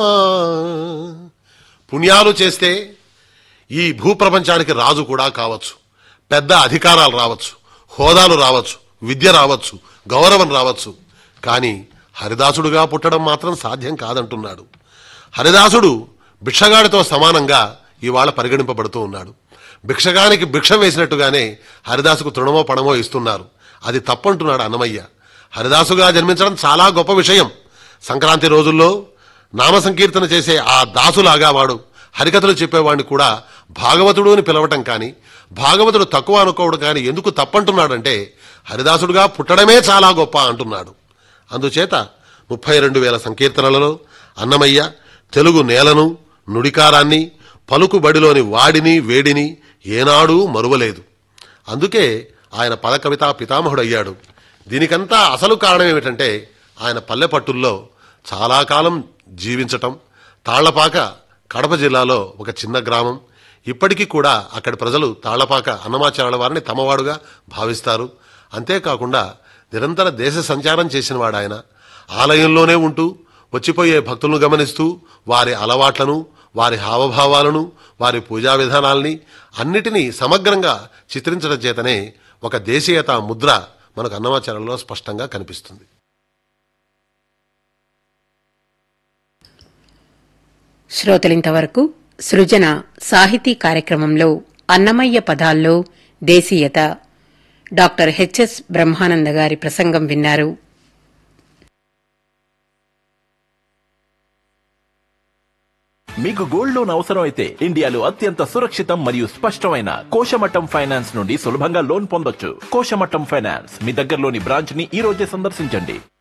పుణ్యాలు చేస్తే ఈ భూప్రపంచానికి రాజు కూడా కావచ్చు పెద్ద అధికారాలు రావచ్చు హోదాలు రావచ్చు విద్య రావచ్చు గౌరవం రావచ్చు కానీ హరిదాసుడుగా పుట్టడం మాత్రం సాధ్యం కాదంటున్నాడు హరిదాసుడు భిక్షగాడితో సమానంగా ఇవాళ పరిగణింపబడుతూ ఉన్నాడు భిక్షగానికి భిక్ష వేసినట్టుగానే హరిదాసుకు తృణమో పణమో ఇస్తున్నారు అది తప్పంటున్నాడు అన్నమయ్య హరిదాసుగా జన్మించడం చాలా గొప్ప విషయం సంక్రాంతి రోజుల్లో నామ సంకీర్తన చేసే ఆ దాసులాగా వాడు హరికథలు చెప్పేవాడిని కూడా భాగవతుడు అని పిలవటం కానీ భాగవతుడు తక్కువ అనుకోవడం కానీ ఎందుకు తప్పంటున్నాడంటే హరిదాసుడుగా పుట్టడమే చాలా గొప్ప అంటున్నాడు అందుచేత ముప్పై రెండు వేల సంకీర్తనలలో అన్నమయ్య తెలుగు నేలను నుడికారాన్ని పలుకుబడిలోని వాడిని వేడిని ఏనాడూ మరువలేదు అందుకే ఆయన పదకవితా పితామహుడయ్యాడు దీనికంతా అసలు కారణం ఏమిటంటే ఆయన పల్లె పట్టుల్లో చాలా కాలం జీవించటం తాళ్లపాక కడప జిల్లాలో ఒక చిన్న గ్రామం ఇప్పటికీ కూడా అక్కడి ప్రజలు తాళ్లపాక అన్నమాచార్యుల వారిని తమవాడుగా భావిస్తారు అంతేకాకుండా నిరంతర దేశ సంచారం చేసిన వాడు ఆయన ఆలయంలోనే ఉంటూ వచ్చిపోయే భక్తులను గమనిస్తూ వారి అలవాట్లను వారి హావభావాలను వారి పూజా విధానాల్ని అన్నిటినీ సమగ్రంగా చిత్రించడం చేతనే ఒక దేశీయత ముద్ర మనకు అన్నమాచారంలో స్పష్టంగా కనిపిస్తుంది శ్రోతలింతవరకు సృజన సాహితీ కార్యక్రమంలో అన్నమయ్య పదాల్లో దేశీయత డాక్టర్ హెచ్ఎస్ బ్రహ్మానంద గారి ప్రసంగం విన్నారు మీకు గోల్డ్ లోన్ అవసరం అయితే ఇండియాలో అత్యంత సురక్షితం మరియు స్పష్టమైన కోశమట్టం ఫైనాన్స్ నుండి సులభంగా లోన్ పొందొచ్చు కోశమట్టం ఫైనాన్స్ మీ దగ్గరలోని బ్రాంచ్ ని ఈ రోజే సందర్శించండి